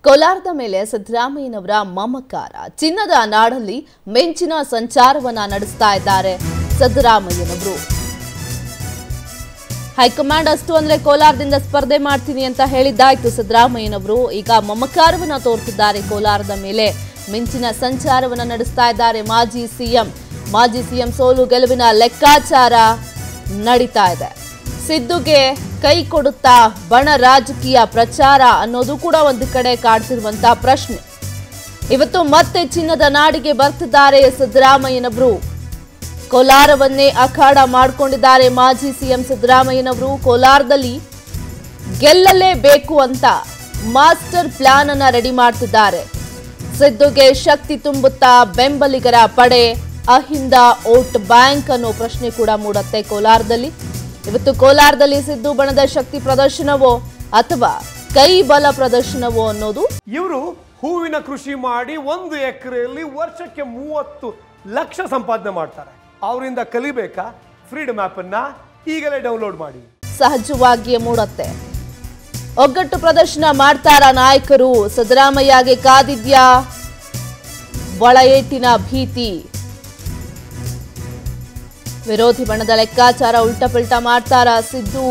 ಕೋಲಾರದ ಮೇಲೆ ಸಿದ್ದರಾಮಯ್ಯನವರ ಮಮಕಾರ ಚಿನ್ನದ ನಾಡಲ್ಲಿ ಮಿಂಚಿನ ಸಂಚಾರವನ್ನ ನಡೆಸ್ತಾ ಇದ್ದಾರೆ ಸಿದ್ದರಾಮಯ್ಯನವರು ಹೈಕಮಾಂಡ್ ಅಷ್ಟು ಅಂದ್ರೆ ಕೋಲಾರದಿಂದ ಸ್ಪರ್ಧೆ ಮಾಡ್ತೀನಿ ಅಂತ ಹೇಳಿದ್ದಾಯ್ತು ಸಿದ್ದರಾಮಯ್ಯನವರು ಈಗ ಮಮಕಾರವನ್ನ ತೋರ್ತಿದ್ದಾರೆ ಕೋಲಾರದ ಮೇಲೆ ಮಿಂಚಿನ ಸಂಚಾರವನ್ನ ನಡೆಸ್ತಾ ಇದ್ದಾರೆ ಮಾಜಿ ಸಿಎಂ ಮಾಜಿ ಸಿಎಂ ಸೋಲು ಗೆಲುವಿನ ಲೆಕ್ಕಾಚಾರ ನಡೀತಾ ಇದೆ ಸಿದ್ದುಗೆ ಕೈ ಕೊಡುತ್ತಾ ಬಣ ರಾಜಕೀಯ ಪ್ರಚಾರ ಅನ್ನೋದು ಕೂಡ ಒಂದು ಕಡೆ ಕಾಡ್ತಿರುವಂತಹ ಪ್ರಶ್ನೆ ಇವತ್ತು ಮತ್ತೆ ಚಿನ್ನದ ನಾಡಿಗೆ ಬರ್ತಿದ್ದಾರೆ ಸಿದ್ದರಾಮಯ್ಯನವರು ಕೋಲಾರವನ್ನೇ ಅಖಾಡ ಮಾಡಿಕೊಂಡಿದ್ದಾರೆ ಮಾಜಿ ಸಿಎಂ ಸಿದ್ದರಾಮಯ್ಯನವರು ಕೋಲಾರದಲ್ಲಿ ಗೆಲ್ಲಲೇಬೇಕು ಅಂತ ಮಾಸ್ಟರ್ ಪ್ಲಾನ್ ಅನ್ನ ರೆಡಿ ಮಾಡ್ತಿದ್ದಾರೆ ಸಿದ್ದುಗೆ ಶಕ್ತಿ ತುಂಬುತ್ತಾ ಬೆಂಬಲಿಗರ ಪಡೆ ಅಹಿಂದ ಓಟ್ ಬ್ಯಾಂಕ್ ಅನ್ನೋ ಪ್ರಶ್ನೆ ಕೂಡ ಮೂಡತ್ತೆ ಕೋಲಾರದಲ್ಲಿ ಇವತ್ತು ಕೋಲಾರದಲ್ಲಿ ಸಿದ್ದು ಬಣದ ಶಕ್ತಿ ಪ್ರದರ್ಶನವೋ ಅಥವಾ ಕೈ ಬಲ ಪ್ರದರ್ಶನವೋ ಅನ್ನೋದು ಇವರು ಹೂವಿನ ಕೃಷಿ ಮಾಡಿ ಒಂದು ಎಕರೆಯಲ್ಲಿ ವರ್ಷಕ್ಕೆ ಮೂವತ್ತು ಲಕ್ಷ ಸಂಪಾದನೆ ಮಾಡ್ತಾರೆ ಅವರಿಂದ ಕಲಿಬೇಕಾ ಫ್ರೀಡಮ್ ಅನ್ನ ಈಗಲೇ ಡೌನ್ಲೋಡ್ ಮಾಡಿ ಸಹಜವಾಗಿಯೇ ಮೂಡತ್ತೆ ಒಗ್ಗಟ್ಟು ಪ್ರದರ್ಶನ ಮಾಡ್ತಾರ ನಾಯಕರು ಸಿದ್ದರಾಮಯ್ಯಗೆ ಕಾದಿದ್ಯಾ ಒಳ ಏಟಿನ ಭೀತಿ ವಿರೋಧಿ ಬಣದ ಲೆಕ್ಕಾಚಾರ ಉಲ್ಟಾ ಪಲ್ಟಾ ಮಾಡ್ತಾರ ಸಿದ್ದು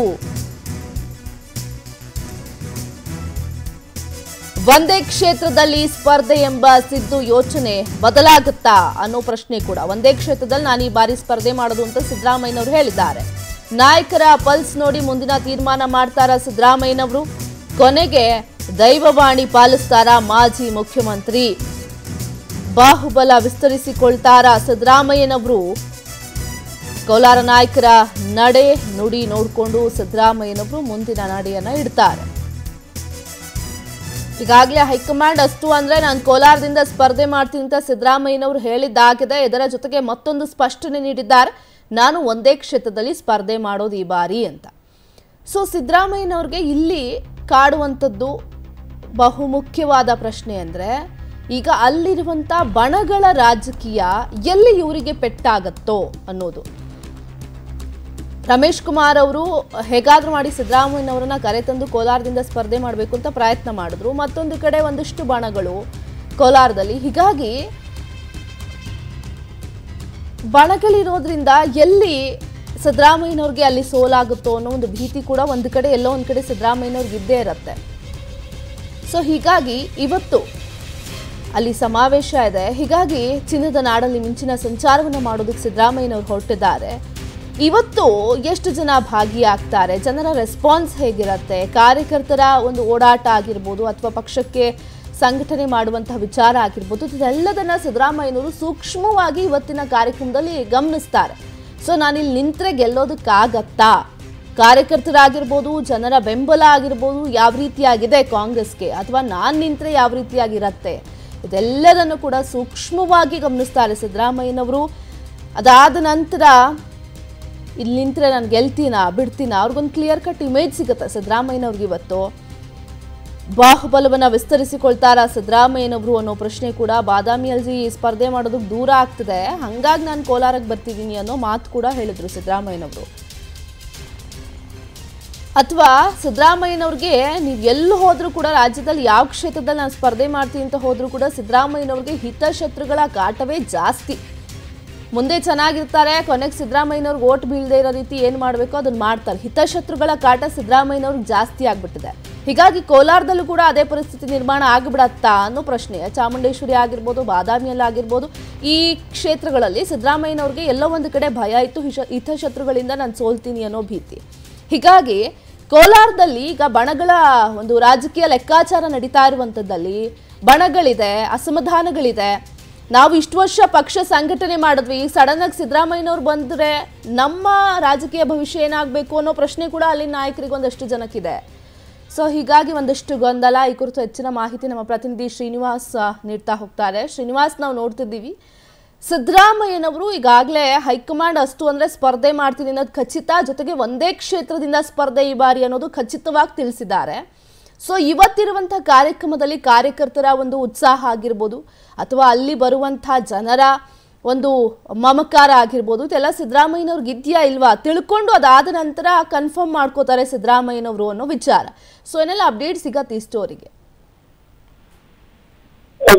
ಒಂದೇ ಕ್ಷೇತ್ರದಲ್ಲಿ ಸ್ಪರ್ಧೆ ಎಂಬ ಸಿದ್ದು ಯೋಚನೆ ಬದಲಾಗುತ್ತಾ ಅನ್ನೋ ಪ್ರಶ್ನೆ ಕೂಡ ಒಂದೇ ಕ್ಷೇತ್ರದಲ್ಲಿ ನಾನು ಈ ಬಾರಿ ಸ್ಪರ್ಧೆ ಮಾಡೋದು ಅಂತ ಸಿದ್ದರಾಮಯ್ಯನವರು ಹೇಳಿದ್ದಾರೆ ನಾಯಕರ ಪಲ್ಸ್ ನೋಡಿ ಮುಂದಿನ ತೀರ್ಮಾನ ಮಾಡ್ತಾರ ಸಿದ್ದರಾಮಯ್ಯನವರು ಕೊನೆಗೆ ದೈವವಾಣಿ ಪಾಲಿಸ್ತಾರ ಮಾಜಿ ಮುಖ್ಯಮಂತ್ರಿ ಬಾಹುಬಲ ವಿಸ್ತರಿಸಿಕೊಳ್ತಾರ ಸಿದ್ದರಾಮಯ್ಯನವರು ಕೋಲಾರ ನಾಯಕರ ನಡೆ ನುಡಿ ನೋಡಿಕೊಂಡು ಸಿದ್ದರಾಮಯ್ಯನವರು ಮುಂದಿನ ನಡೆಯನ್ನ ಇಡ್ತಾರೆ ಈಗಾಗಲೇ ಹೈಕಮಾಂಡ್ ಅಷ್ಟು ಅಂದ್ರೆ ನಾನು ಕೋಲಾರದಿಂದ ಸ್ಪರ್ಧೆ ಮಾಡ್ತೀನಿ ಅಂತ ಸಿದ್ದರಾಮಯ್ಯನವರು ಹೇಳಿದ್ದಾಗಿದೆ ಇದರ ಜೊತೆಗೆ ಮತ್ತೊಂದು ಸ್ಪಷ್ಟನೆ ನೀಡಿದ್ದಾರೆ ನಾನು ಒಂದೇ ಕ್ಷೇತ್ರದಲ್ಲಿ ಸ್ಪರ್ಧೆ ಮಾಡೋದು ಈ ಬಾರಿ ಅಂತ ಸೊ ಸಿದ್ದರಾಮಯ್ಯನವ್ರಿಗೆ ಇಲ್ಲಿ ಕಾಡುವಂಥದ್ದು ಬಹುಮುಖ್ಯವಾದ ಪ್ರಶ್ನೆ ಅಂದರೆ ಈಗ ಅಲ್ಲಿರುವಂಥ ಬಣಗಳ ರಾಜಕೀಯ ಎಲ್ಲಿ ಇವರಿಗೆ ಪೆಟ್ಟಾಗತ್ತೋ ಅನ್ನೋದು ರಮೇಶ್ ಕುಮಾರ್ ಅವರು ಹೇಗಾದ್ರೂ ಮಾಡಿ ಸಿದ್ದರಾಮಯ್ಯನವರನ್ನ ಕರೆತಂದು ಕೋಲಾರದಿಂದ ಸ್ಪರ್ಧೆ ಮಾಡಬೇಕು ಅಂತ ಪ್ರಯತ್ನ ಮಾಡಿದ್ರು ಮತ್ತೊಂದು ಕಡೆ ಒಂದಿಷ್ಟು ಬಣಗಳು ಕೋಲಾರದಲ್ಲಿ ಹೀಗಾಗಿ ಬಣಗಳಿರೋದ್ರಿಂದ ಎಲ್ಲಿ ಸಿದ್ದರಾಮಯ್ಯನವ್ರಿಗೆ ಅಲ್ಲಿ ಸೋಲಾಗುತ್ತೋ ಅನ್ನೋ ಒಂದು ಭೀತಿ ಕೂಡ ಒಂದು ಕಡೆ ಎಲ್ಲೋ ಒಂದು ಕಡೆ ಸಿದ್ದರಾಮಯ್ಯನವ್ರಿಗೆ ಇದ್ದೇ ಇರುತ್ತೆ ಸೊ ಹೀಗಾಗಿ ಇವತ್ತು ಅಲ್ಲಿ ಸಮಾವೇಶ ಇದೆ ಹೀಗಾಗಿ ಚಿನ್ನದ ನಾಡಲ್ಲಿ ಮಿಂಚಿನ ಸಂಚಾರವನ್ನು ಮಾಡೋದಕ್ಕೆ ಸಿದ್ದರಾಮಯ್ಯನವರು ಹೊರಟಿದ್ದಾರೆ ಇವತ್ತು ಎಷ್ಟು ಜನ ಭಾಗಿಯಾಗ್ತಾರೆ ಜನರ ರೆಸ್ಪಾನ್ಸ್ ಹೇಗಿರುತ್ತೆ ಕಾರ್ಯಕರ್ತರ ಒಂದು ಓಡಾಟ ಆಗಿರ್ಬೋದು ಅಥವಾ ಪಕ್ಷಕ್ಕೆ ಸಂಘಟನೆ ಮಾಡುವಂತಹ ವಿಚಾರ ಆಗಿರ್ಬೋದು ಇದೆಲ್ಲದನ್ನ ಸಿದ್ದರಾಮಯ್ಯನವರು ಸೂಕ್ಷ್ಮವಾಗಿ ಇವತ್ತಿನ ಕಾರ್ಯಕ್ರಮದಲ್ಲಿ ಗಮನಿಸ್ತಾರೆ ಸೊ ನಾನಿಲ್ಲಿ ನಿಂತ್ರೆ ಗೆಲ್ಲೋದಕ್ಕಾಗತ್ತಾ ಕಾರ್ಯಕರ್ತರಾಗಿರ್ಬೋದು ಜನರ ಬೆಂಬಲ ಆಗಿರ್ಬೋದು ಯಾವ ರೀತಿಯಾಗಿದೆ ಕಾಂಗ್ರೆಸ್ಗೆ ಅಥವಾ ನಾನು ನಿಂತ್ರೆ ಯಾವ ರೀತಿಯಾಗಿರತ್ತೆ ಇದೆಲ್ಲದನ್ನು ಕೂಡ ಸೂಕ್ಷ್ಮವಾಗಿ ಗಮನಿಸ್ತಾರೆ ಸಿದ್ದರಾಮಯ್ಯನವರು ಅದಾದ ನಂತರ ಇಲ್ಲಿ ನಿಂತ್ರೆ ನಾನು ಗೆಲ್ತೀನಾ ಬಿಡ್ತೀನಾ ಅವ್ರಿಗೊಂದು ಕ್ಲಿಯರ್ ಕಟ್ ಇಮೇಜ್ ಸಿಗುತ್ತೆ ಸಿದ್ದರಾಮಯ್ಯನವ್ರಿಗೆ ಇವತ್ತು ಬಾಹುಬಲವನ್ನ ವಿಸ್ತರಿಸಿಕೊಳ್ತಾರ ಸಿದ್ದರಾಮಯ್ಯನವರು ಅನ್ನೋ ಪ್ರಶ್ನೆ ಕೂಡ ಬಾದಾಮಿಯಲ್ಲಿ ಸ್ಪರ್ಧೆ ಮಾಡೋದಕ್ಕೆ ದೂರ ಆಗ್ತಿದೆ ಹಂಗಾಗಿ ನಾನು ಕೋಲಾರಕ್ಕೆ ಬರ್ತಿದ್ದೀನಿ ಅನ್ನೋ ಮಾತು ಕೂಡ ಹೇಳಿದ್ರು ಸಿದ್ದರಾಮಯ್ಯನವರು ಅಥವಾ ಸಿದ್ದರಾಮಯ್ಯನವ್ರಿಗೆ ನೀವು ಎಲ್ಲಿ ಹೋದ್ರೂ ಕೂಡ ರಾಜ್ಯದಲ್ಲಿ ಯಾವ ಕ್ಷೇತ್ರದಲ್ಲಿ ನಾನು ಸ್ಪರ್ಧೆ ಮಾಡ್ತೀನಿ ಅಂತ ಹೋದ್ರೂ ಕೂಡ ಸಿದ್ದರಾಮಯ್ಯನವ್ರಿಗೆ ಹಿತಶತ್ರುಗಳ ಕಾಟವೇ ಜಾಸ್ತಿ ಮುಂದೆ ಚೆನ್ನಾಗಿರ್ತಾರೆ ಕೊನೆಗೆ ಸಿದ್ದರಾಮಯ್ಯನವ್ರಿಗೆ ಓಟ್ ಬೀಳದೆ ಇರೋ ರೀತಿ ಏನು ಮಾಡಬೇಕೋ ಅದನ್ನ ಮಾಡ್ತಾರೆ ಹಿತಶತ್ರುಗಳ ಕಾಟ ಸಿದ್ದರಾಮಯ್ಯನವ್ರಿಗೆ ಜಾಸ್ತಿ ಆಗ್ಬಿಟ್ಟಿದೆ ಹೀಗಾಗಿ ಕೋಲಾರದಲ್ಲೂ ಕೂಡ ಅದೇ ಪರಿಸ್ಥಿತಿ ನಿರ್ಮಾಣ ಆಗಿಬಿಡತ್ತಾ ಅನ್ನೋ ಪ್ರಶ್ನೆ ಚಾಮುಂಡೇಶ್ವರಿ ಆಗಿರ್ಬೋದು ಬಾದಾಮಿಯಲ್ಲಿ ಆಗಿರ್ಬೋದು ಈ ಕ್ಷೇತ್ರಗಳಲ್ಲಿ ಸಿದ್ದರಾಮಯ್ಯನವ್ರಿಗೆ ಎಲ್ಲೋ ಒಂದು ಕಡೆ ಭಯ ಇತ್ತು ಹಿಶ ಹಿತಶತ್ರುಗಳಿಂದ ನಾನು ಸೋಲ್ತೀನಿ ಅನ್ನೋ ಭೀತಿ ಹೀಗಾಗಿ ಕೋಲಾರದಲ್ಲಿ ಈಗ ಬಣಗಳ ಒಂದು ರಾಜಕೀಯ ಲೆಕ್ಕಾಚಾರ ನಡೀತಾ ಇರುವಂಥದ್ದಲ್ಲಿ ಬಣಗಳಿದೆ ಅಸಮಾಧಾನಗಳಿದೆ ನಾವು ಇಷ್ಟು ವರ್ಷ ಪಕ್ಷ ಸಂಘಟನೆ ಮಾಡಿದ್ವಿ ಈಗ ಸಡನ್ ಆಗಿ ಸಿದ್ದರಾಮಯ್ಯನವ್ರು ಬಂದರೆ ನಮ್ಮ ರಾಜಕೀಯ ಭವಿಷ್ಯ ಏನಾಗಬೇಕು ಅನ್ನೋ ಪ್ರಶ್ನೆ ಕೂಡ ಅಲ್ಲಿ ನಾಯಕರಿಗೆ ಒಂದಷ್ಟು ಜನಕ್ಕಿದೆ ಸೊ ಹೀಗಾಗಿ ಒಂದಷ್ಟು ಗೊಂದಲ ಈ ಕುರಿತು ಹೆಚ್ಚಿನ ಮಾಹಿತಿ ನಮ್ಮ ಪ್ರತಿನಿಧಿ ಶ್ರೀನಿವಾಸ್ ಆ, ನೀಡ್ತಾ ಹೋಗ್ತಾರೆ ಶ್ರೀನಿವಾಸ್ ನಾವು ನೋಡ್ತಿದ್ದೀವಿ ಸಿದ್ದರಾಮಯ್ಯನವರು ಈಗಾಗಲೇ ಹೈಕಮಾಂಡ್ ಅಷ್ಟು ಅಂದರೆ ಸ್ಪರ್ಧೆ ಮಾಡ್ತೀನಿ ಅನ್ನೋದು ಖಚಿತ ಜೊತೆಗೆ ಒಂದೇ ಕ್ಷೇತ್ರದಿಂದ ಸ್ಪರ್ಧೆ ಈ ಬಾರಿ ಅನ್ನೋದು ಖಚಿತವಾಗಿ ತಿಳಿಸಿದ್ದಾರೆ ಸೊ ಇವತ್ತಿರುವಂಥ ಕಾರ್ಯಕ್ರಮದಲ್ಲಿ ಕಾರ್ಯಕರ್ತರ ಒಂದು ಉತ್ಸಾಹ ಆಗಿರ್ಬೋದು ಅಥವಾ ಅಲ್ಲಿ ಬರುವಂಥ ಜನರ ಒಂದು ಮಮಕಾರ ಆಗಿರ್ಬೋದು ಇದೆಲ್ಲ ಸಿದ್ದರಾಮಯ್ಯನವ್ರಿಗೆ ಇದೆಯಾ ಇಲ್ವಾ ತಿಳ್ಕೊಂಡು ಅದಾದ ನಂತರ ಕನ್ಫರ್ಮ್ ಮಾಡ್ಕೋತಾರೆ ಸಿದ್ದರಾಮಯ್ಯನವರು ಅನ್ನೋ ವಿಚಾರ ಸೊ ಏನೆಲ್ಲ ಅಪ್ಡೇಟ್ ಸಿಗತ್ತೆ ಈ ಸ್ಟೋರಿಗೆ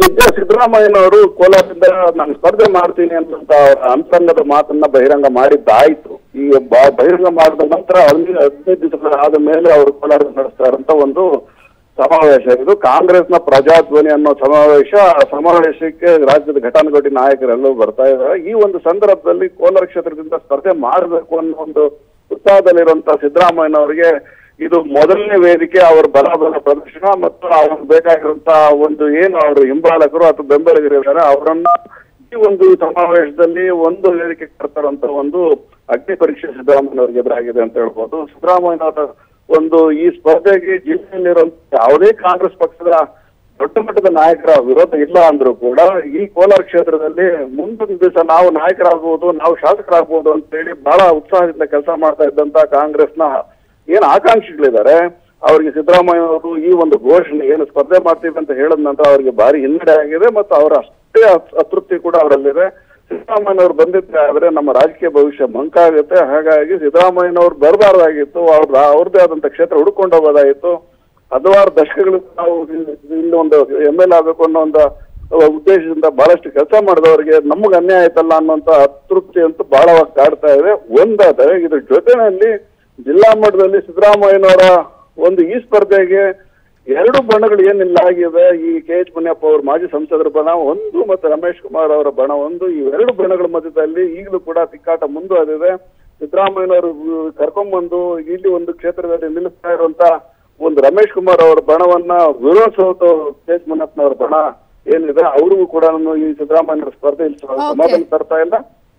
ನಿಜ ಸಿದ್ದರಾಮಯ್ಯನವರು ಕೋಲಾರದಿಂದ ನಾನು ಸ್ಪರ್ಧೆ ಮಾಡ್ತೀನಿ ಅನ್ನುವಂತ ಅವರ ಅಂತರಂಗದ ಮಾತನ್ನ ಬಹಿರಂಗ ಮಾಡಿದ್ದಾಯ್ತು ಈ ಬ- ಬಹಿರಂಗ ಮಾಡಿದ ನಂತರ ಹದಿನೈದು ಹದಿನೈದು ದಿವಸಗಳ ಆದ ಮೇಲೆ ಅವರು ಕೋಲಾರ ನಡೆಸ್ತಾ ಇರುವಂತ ಒಂದು ಸಮಾವೇಶ ಇದು ಕಾಂಗ್ರೆಸ್ನ ಪ್ರಜಾಧ್ವನಿ ಅನ್ನೋ ಸಮಾವೇಶ ಆ ಸಮಾವೇಶಕ್ಕೆ ರಾಜ್ಯದ ಘಟಾನುಘಟಿ ನಾಯಕರೆಲ್ಲರೂ ಬರ್ತಾ ಇದ್ದಾರೆ ಈ ಒಂದು ಸಂದರ್ಭದಲ್ಲಿ ಕೋಲಾರ ಕ್ಷೇತ್ರದಿಂದ ಸ್ಪರ್ಧೆ ಮಾಡಬೇಕು ಅನ್ನೋ ಒಂದು ಉತ್ಸಾಹದಲ್ಲಿರುವಂತಹ ಸಿದ್ದರಾಮಯ್ಯನವರಿಗೆ ಇದು ಮೊದಲನೇ ವೇದಿಕೆ ಅವರ ಬಲಾಬಲ ಪ್ರದರ್ಶನ ಮತ್ತು ಅವ್ರಿಗೆ ಬೇಕಾಗಿರುವಂತಹ ಒಂದು ಏನು ಅವರು ಹಿಂಬಾಲಕರು ಅಥವಾ ಬೆಂಬಲಿಗರಿದ್ದಾರೆ ಅವರನ್ನ ಈ ಒಂದು ಸಮಾವೇಶದಲ್ಲಿ ಒಂದು ವೇದಿಕೆ ಕರ್ತಾರಂತ ಒಂದು ಅಗ್ನಿ ಪರೀಕ್ಷೆ ಸಿದ್ದರಾಮಯ್ಯನವರಿಗೆ ಎದುರಾಗಿದೆ ಅಂತ ಹೇಳ್ಬೋದು ಸಿದ್ದರಾಮಯ್ಯನವರ ಒಂದು ಈ ಸ್ಪರ್ಧೆಗೆ ಜಿಲ್ಲೆಯಲ್ಲಿರುವಂತ ಯಾವುದೇ ಕಾಂಗ್ರೆಸ್ ಪಕ್ಷದ ದೊಡ್ಡ ಮಟ್ಟದ ನಾಯಕರ ವಿರೋಧ ಇಲ್ಲ ಅಂದ್ರೂ ಕೂಡ ಈ ಕೋಲಾರ ಕ್ಷೇತ್ರದಲ್ಲಿ ಮುಂದೊಂದು ದಿವಸ ನಾವು ನಾಯಕರಾಗಬಹುದು ನಾವು ಶಾಸಕರಾಗಬಹುದು ಅಂತ ಹೇಳಿ ಬಹಳ ಉತ್ಸಾಹದಿಂದ ಕೆಲಸ ಮಾಡ್ತಾ ಇದ್ದಂತ ಕಾಂಗ್ರೆಸ್ನ ಏನ್ ಆಕಾಂಕ್ಷಿಗಳಿದ್ದಾರೆ ಅವರಿಗೆ ಸಿದ್ದರಾಮಯ್ಯ ಅವರು ಈ ಒಂದು ಘೋಷಣೆ ಏನು ಸ್ಪರ್ಧೆ ಮಾಡ್ತೀವಿ ಅಂತ ಹೇಳಿದ ನಂತರ ಅವರಿಗೆ ಭಾರಿ ಹಿನ್ನಡೆ ಆಗಿದೆ ಮತ್ತು ಅವರ ಅಷ್ಟೇ ಅತ್- ಅತೃಪ್ತಿ ಕೂಡ ಅವರಲ್ಲಿದೆ ಸಿದ್ದರಾಮಯ್ಯನವರು ಬಂದಿದ್ರೆ ಆದ್ರೆ ನಮ್ಮ ರಾಜಕೀಯ ಭವಿಷ್ಯ ಮಂಕಾಗುತ್ತೆ ಹಾಗಾಗಿ ಸಿದ್ದರಾಮಯ್ಯನವರು ಬರಬಾರ್ದಾಗಿತ್ತು ಅವ್ರ ಅವ್ರದ್ದೇ ಆದಂತ ಕ್ಷೇತ್ರ ಹುಡ್ಕೊಂಡು ಹೋಗೋದಾಗಿತ್ತು ಹಲವಾರು ದಶಕಗಳು ನಾವು ಇಲ್ಲಿ- ಇಲ್ಲಿ ಒಂದು ಎಂ ಎಲ್ ಆಗಬೇಕು ಅನ್ನೋ ಒಂದು ಉದ್ದೇಶದಿಂದ ಬಹಳಷ್ಟು ಕೆಲಸ ಮಾಡಿದವರಿಗೆ ನಮಗೆ ಅನ್ಯಾಯ ಆಯ್ತಲ್ಲ ಅನ್ನೋಂತ ಅತೃಪ್ತಿ ಅಂತೂ ಬಹಳವಾಗಿ ಕಾಡ್ತಾ ಇದೆ ಒಂದಾದರೆ ಇದ್ರ ಜೊತೆನಲ್ಲಿ ಜಿಲ್ಲಾ ಮಟ್ಟದಲ್ಲಿ ಸಿದ್ದರಾಮಯ್ಯನವರ ಒಂದು ಈ ಸ್ಪರ್ಧೆಗೆ ಎರಡು ಬಣಗಳು ಏನಿಲ್ಲ ಆಗಿದೆ ಈ ಕೆ ಎಚ್ ಮುನಿಯಪ್ಪ ಅವರು ಮಾಜಿ ಸಂಸದರ ಬಣ ಒಂದು ಮತ್ತು ರಮೇಶ್ ಕುಮಾರ್ ಅವರ ಬಣ ಒಂದು ಈ ಎರಡು ಬಣಗಳ ಮಧ್ಯದಲ್ಲಿ ಈಗಲೂ ಕೂಡ ತಿಕ್ಕಾಟ ಮುಂದುವರೆದಿದೆ ಸಿದ್ದರಾಮಯ್ಯನವರು ಕರ್ಕೊಂಡ್ಬಂದು ಇಲ್ಲಿ ಒಂದು ಕ್ಷೇತ್ರದಲ್ಲಿ ನಿಲ್ಲಿಸ್ತಾ ಇರುವಂತ ಒಂದು ರಮೇಶ್ ಕುಮಾರ್ ಅವರ ಬಣವನ್ನ ವಿರೋಧಿಸೋದು ಕೆ ಎಚ್ ಮುನಿಯಪ್ಪನವರ ಬಣ ಏನಿದೆ ಅವ್ರಿಗೂ ಕೂಡ ಈ ಸಿದ್ದರಾಮಯ್ಯನವರ ಸ್ಪರ್ಧೆಯಲ್ಲಿ ಸಮಾಧಾನ ತರ್ತಾ ಇಲ್ಲ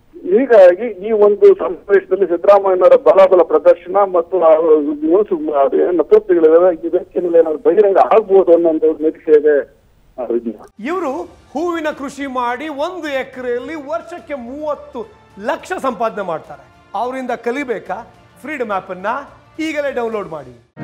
ಹೀಗಾಗಿ ಈ ಒಂದು ಸಮಾವೇಶದಲ್ಲಿ ಸಿದ್ದರಾಮಯ್ಯನವರ ಬಲಾಬಲ ಪ್ರದರ್ಶನ ಮತ್ತು ಅವರ ಮುನ್ಸು ಅದು ಏನು ಅತೃಪ್ತಿಗಳಿದಾವೆ ಇದಕ್ಕೆಲ್ಲ ಏನಾದ್ರು ಬಹಿರಂಗ ಆಗ್ಬೋದು ಅನ್ನೋ ಒಂದು ನಿರೀಕ್ಷೆ ಇದೆ ಆ, ವಿಜ್ಞಾನ ಇವರು ಹೂವಿನ ಕೃಷಿ ಮಾಡಿ ಒಂದು ಎಕರೆಯಲ್ಲಿ ವರ್ಷಕ್ಕೆ ಮೂವತ್ತು ಲಕ್ಷ ಸಂಪಾದನೆ ಮಾಡ್ತಾರೆ ಅವರಿಂದ ಕಲಿಬೇಕಾ ಫ್ರೀಡಮ್ ಆ್ಯಪನ್ನು ಈಗಲೇ ಡೌನ್ಲೋಡ್ ಮಾಡಿ